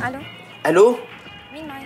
الو الو مين معايا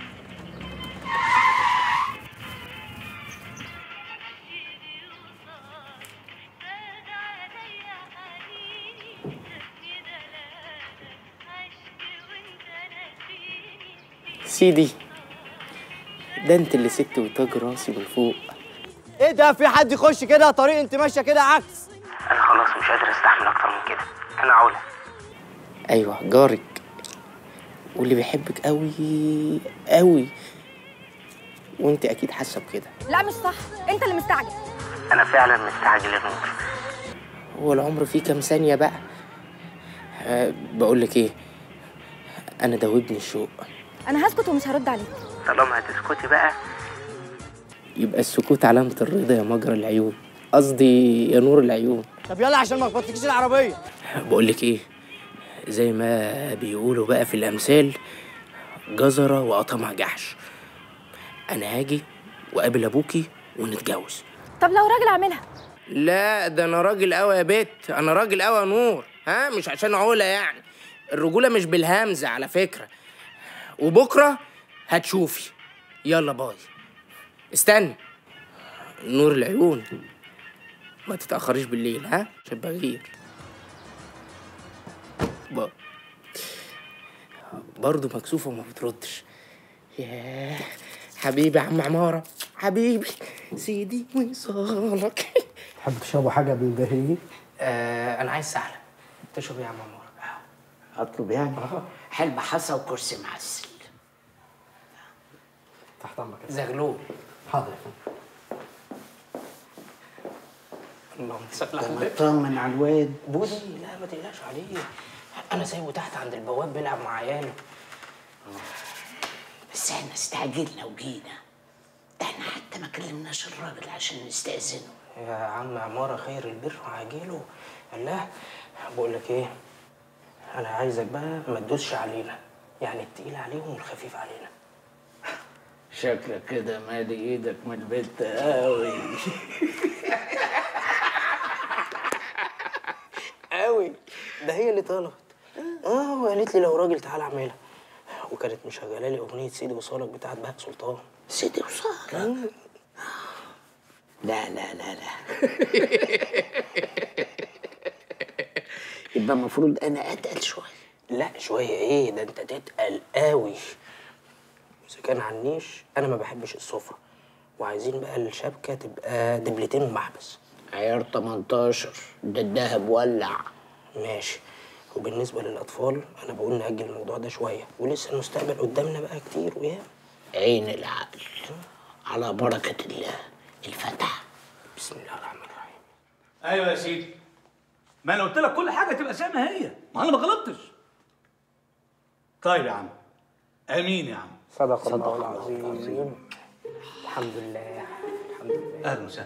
سيدي ده انت اللي سبت وتاج راسي من فوق ايه ده في حد يخش كده طريق انت ماشيه كده عكس انا خلاص مش قادر استحمل اكتر من كده انا علا ايوه جارك واللي بيحبك قوي قوي وانت اكيد حاسه بكده لا مش صح انت اللي مستعجل انا فعلا مستعجل يا نور هو العمر فيه كام ثانيه بقى أه بقول لك ايه انا دوبني الشوق انا هسكت ومش هرد عليك طالما هتسكتي بقى يبقى السكوت علامة الرضا يا مجرى العيون قصدي يا نور العيون طب يلا عشان ما تبطكيش العربيه بقول لك ايه زي ما بيقولوا بقى في الامثال جزرة وقطمها جحش انا هاجي وقابل ابوكي ونتجوز طب لو راجل اعملها لا ده انا راجل قوي يا بت انا راجل قوي يا نور ها مش عشان علا يعني الرجوله مش بالهمزه على فكره وبكره هتشوفي يلا باي استنى نور العيون ما تتاخريش بالليل ها عشان بغير باي برضه مكسوفه وما بتردش ياه حبيبي يا عم عماره حبيبي سيدي وصالك تحب تشربوا حاجه بالبهرية؟ آه انا عايز سهله تشرب ايه يا عم عماره اطلب يعني حلبة حصى وكرسي معسل تحت امرك يا زغلول حاضر يا فندم اللهم صل على النبي مطمن على الواد بودي لا ما تقلقش عليه انا سايبه تحت عند البواب بيلعب مع عياله بس احنا استعجلنا وجينا ده احنا حتى ما كلمناش الراجل عشان نستأذنه يا عم عماره خير البر وعاجله الله بقول لك ايه انا عايزك بقى ما تدوسش علينا يعني التقيل عليهم والخفيف علينا شكلك كده مالي ايدك من البيت قوي قوي ده هي اللي طلبت اه وقالت لي لو راجل تعالى اعملها وكانت مشغله لي اغنيه سيدي وصالك بتاعت بهاء سلطان سيدي وصالك لا لا لا لا يبقى المفروض انا اتقل شويه لا شويه ايه ده انت تتقل قوي اذا كان على النيش انا ما بحبش السفره وعايزين بقى الشبكه تبقى دبلتين ومحبس عيار 18 ده الدهب ولع ماشي وبالنسبه للاطفال انا بقول ناجل الموضوع ده شويه ولسه المستقبل قدامنا بقى كتير وياما عين العقل على بركه الله الفتح بسم الله الرحمن الرحيم ايوه يا سيدي ما انا قلت لك كل حاجه تبقى زي ما هي ما انا ما غلطتش طيب يا عم امين يا عم صدق الله العظيم عظيم الحمد لله الحمد لله اهلا وسهلا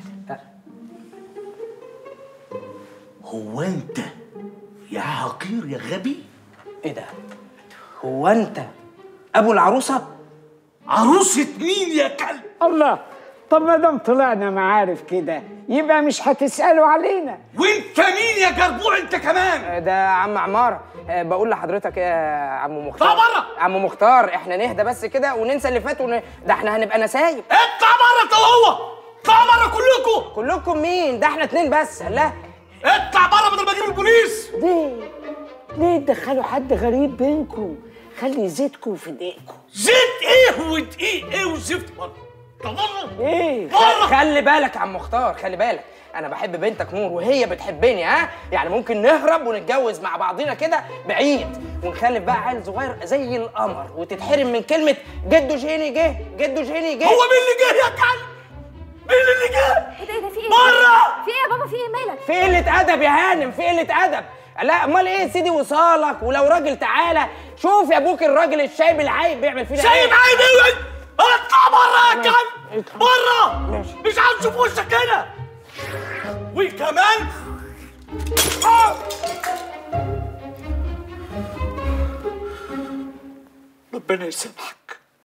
هو انت يا حقير يا غبي ايه ده هو انت ابو العروسه عروسه مين يا كلب الله طب ما دام طلعنا معارف كده يبقى مش هتسألوا علينا وانت مين يا جربوع انت كمان ده عم عمارة آه، بقول لحضرتك يا عم مختار اطلع بره! عم مختار احنا نهدى بس كده وننسى اللي فات ون... ده احنا هنبقى نسايب اطلع بره انت وهو اطلع بره كلكم كلكم مين ده احنا اتنين بس لا اطلع بره بدل ما اجيب البوليس ليه؟ ليه تدخلوا حد غريب بينكم؟ خلي زيتكم في دقيقكم زيت ايه ودقيق ايه وزفت بره اطلع بره ايه؟ بره خلي بالك يا عم مختار خلي بالك انا بحب بنتك نور وهي بتحبني ها يعني ممكن نهرب ونتجوز مع بعضينا كده بعيد ونخلف بقى عيل صغير زي القمر وتتحرم من كلمه جدو جيني جه جدو جيني جه هو مين اللي جه يا كلب مين اللي جه ايه ده ايه ده في ايه بره في ايه يا بابا في ايه مالك في قلة أدب يا هانم في قلة أدب لا أمال إيه سيدي وصالك ولو راجل تعالى شوف يا أبوك الراجل الشايب العايب بيعمل فينا شايف إيه عيني اطلع بره يا كلب اطلع. بره ماشي. مش عاوز اشوف وشك هنا وكمان آه. ربنا يسامحك